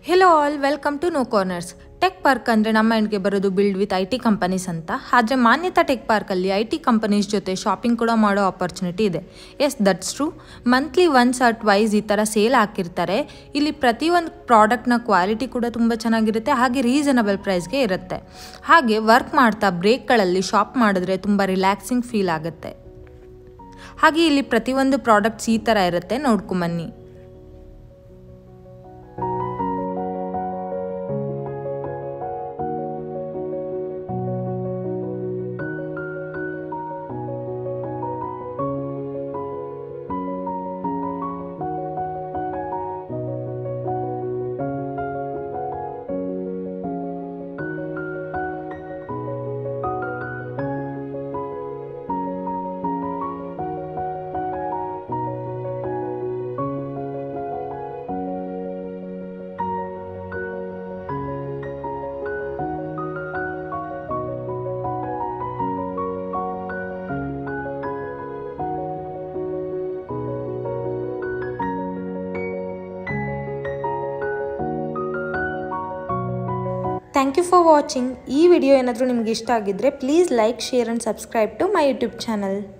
hello all welcome to no corners tech park ಅಂದರೆ ನಮ್ಮ ಮೈಂಡ್ಗೆ ಬರೋದು build with I T companies ಅಂತ ಆದರೆ ಮಾನ್ಯತಾ ಟೆಕ್ ಪಾರ್ಕಲ್ಲಿ ಐ ಟಿ ಕಂಪನೀಸ್ ಜೊತೆ ಶಾಪಿಂಗ್ ಕೂಡ ಮಾಡೋ ಆಪರ್ಚುನಿಟಿ ಇದೆ yes that's true monthly once or twice ಈ ಥರ ಸೇಲ್ ಹಾಕಿರ್ತಾರೆ ಇಲ್ಲಿ ಪ್ರತಿಯೊಂದು ಪ್ರಾಡಕ್ಟ್ನ ಕ್ವಾಲಿಟಿ ಕೂಡ ತುಂಬ ಚೆನ್ನಾಗಿರುತ್ತೆ ಹಾಗೆ ರೀಸನಬಲ್ ಪ್ರೈಸ್ಗೆ ಇರುತ್ತೆ ಹಾಗೆ ವರ್ಕ್ ಮಾಡ್ತಾ ಬ್ರೇಕ್ಗಳಲ್ಲಿ ಶಾಪ್ ಮಾಡಿದ್ರೆ ತುಂಬ ರಿಲ್ಯಾಕ್ಸಿಂಗ್ ಫೀಲ್ ಆಗುತ್ತೆ ಹಾಗೆ ಇಲ್ಲಿ ಪ್ರತಿಯೊಂದು ಪ್ರಾಡಕ್ಟ್ಸ್ ಈ ಥರ ಇರುತ್ತೆ ನೋಡ್ಕೊಂಬನ್ನಿ ಥ್ಯಾಂಕ್ ಯು ಫಾರ್ ವಾಚಿಂಗ್ ಈ ವಿಡಿಯೋ ಏನಾದರೂ ನಿಮ್ಗೆ ಇಷ್ಟ ಆಗಿದ್ದರೆ please like share and subscribe to my YouTube channel